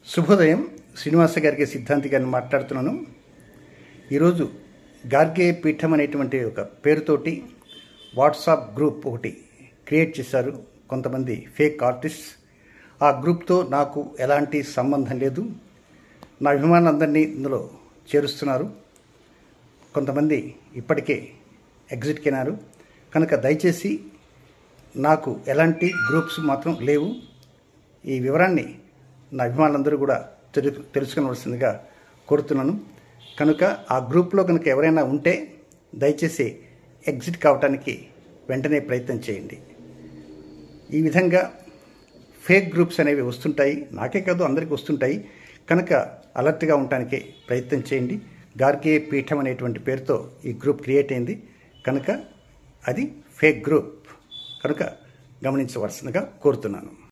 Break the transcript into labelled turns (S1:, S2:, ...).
S1: శుభోదయం శ్రీనివాస గారికి సిద్ధాంతి గారిని మాట్లాడుతున్నాను ఈరోజు గార్గే పీఠం అనేటువంటి ఒక పేరుతోటి వాట్సాప్ గ్రూప్ ఒకటి క్రియేట్ చేశారు కొంతమంది ఫేక్ ఆర్టిస్ట్ ఆ గ్రూప్తో నాకు ఎలాంటి సంబంధం లేదు నా అభిమానులందరినీ ఇందులో చేరుస్తున్నారు కొంతమంది ఇప్పటికే ఎగ్జిట్కి అయినారు కనుక దయచేసి నాకు ఎలాంటి గ్రూప్స్ మాత్రం లేవు ఈ వివరాన్ని నా అభిమానులందరూ కూడా తెలు తెలుసుకునవలసిందిగా కోరుతున్నాను కనుక ఆ గ్రూప్లో కనుక ఎవరైనా ఉంటే దయచేసి ఎగ్జిట్ కావటానికి వెంటనే ప్రయత్నం చేయండి ఈ విధంగా ఫేక్ గ్రూప్స్ అనేవి వస్తుంటాయి నాకే కాదు అందరికీ వస్తుంటాయి కనుక అలర్ట్గా ఉండటానికి ప్రయత్నం చేయండి గార్గే పీఠం అనేటువంటి పేరుతో ఈ గ్రూప్ క్రియేట్ అయింది కనుక అది ఫేక్ గ్రూప్ కనుక గమనించవలసిందిగా కోరుతున్నాను